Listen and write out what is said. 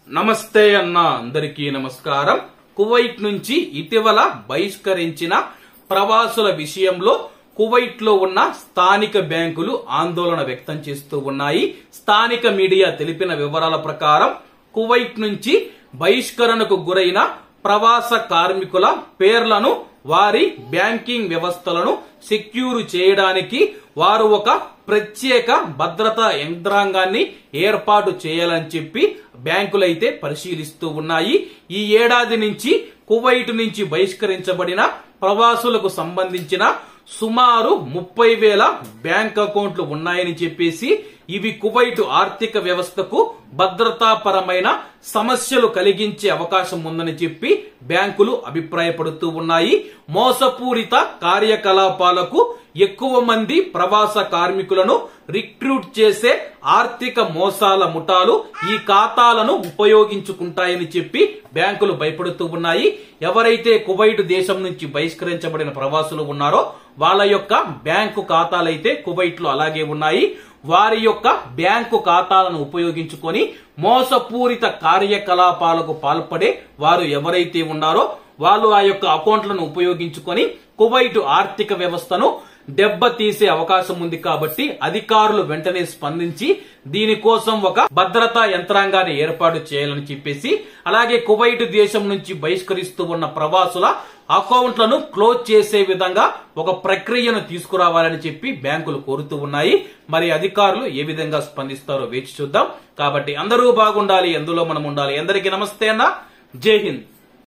నమస్తే అన్న అందరికీ నమస్కారం కువైట్ నుంచి ఇటీవల బహిష్కరించిన ప్రవాసుల విషయంలో కువైట్ లో ఉన్న స్థానిక బ్యాంకులు ఆందోళన వ్యక్తం చేస్తూ ఉన్నాయి స్థానిక మీడియా తెలిపిన వివరాల ప్రకారం కువైట్ నుంచి బహిష్కరణకు గురైన ప్రవాస కార్మికుల పేర్లను వారి బ్యాంకింగ్ వ్యవస్థలను సెక్యూర్ చేయడానికి వారు ఒక ప్రత్యేక భద్రతా యంత్రాంగాన్ని ఏర్పాటు చేయాలని చెప్పి బ్యాంకులైతే పరిశీలిస్తూ ఉన్నాయి ఈ ఏడాది నుంచి కువైట్ నుంచి బహిష్కరించబడిన ప్రవాసులకు సంబంధించిన సుమారు ముప్పై వేల బ్యాంక్ అకౌంట్లు ఉన్నాయని చెప్పేసి ఇవి కువైట్ ఆర్థిక వ్యవస్థకు భద్రతాపరమైన సమస్యలు కలిగించే అవకాశం ఉందని చెప్పి బ్యాంకులు అభిప్రాయపడుతూ ఉన్నాయి మోసపూరిత కార్యకలాపాలకు ఎక్కువ మంది ప్రవాస కార్మికులను రిక్రూట్ చేసే ఆర్థిక మోసాల ముఠాలు ఈ ఖాతాలను ఉపయోగించుకుంటాయని చెప్పి బ్యాంకులు భయపడుతూ ఉన్నాయి ఎవరైతే కువైట్ దేశం నుంచి బహిష్కరించబడిన ప్రవాసులు ఉన్నారో వాళ్ళ యొక్క బ్యాంకు ఖాతాలైతే కువైట్ లో అలాగే ఉన్నాయి వారి యొక్క బ్యాంకు ఖాతాలను ఉపయోగించుకొని మోసపూరిత కార్యకలాపాలకు పాల్పడే వారు ఎవరైతే ఉన్నారో వాళ్ళు ఆ యొక్క అకౌంట్లను ఉపయోగించుకొని కువైట్ ఆర్థిక వ్యవస్థను దెబ్బతీసే అవకాశం ఉంది కాబట్టి అధికారులు వెంటనే స్పందించి దీనికోసం ఒక భద్రతా యంత్రాంగాన్ని ఏర్పాటు చేయాలని చెప్పేసి అలాగే కువైట్ దేశం నుంచి బహిష్కరిస్తూ ఉన్న ప్రవాసుల అకౌంట్లను క్లోజ్ చేసే విధంగా ఒక ప్రక్రియను తీసుకురావాలని చెప్పి బ్యాంకులు కోరుతూ ఉన్నాయి మరి అధికారులు ఏ విధంగా స్పందిస్తారో వేచి చూద్దాం కాబట్టి అందరూ బాగుండాలి ఎందులో మనం ఉండాలి అందరికీ నమస్తే అన్న జై హింద్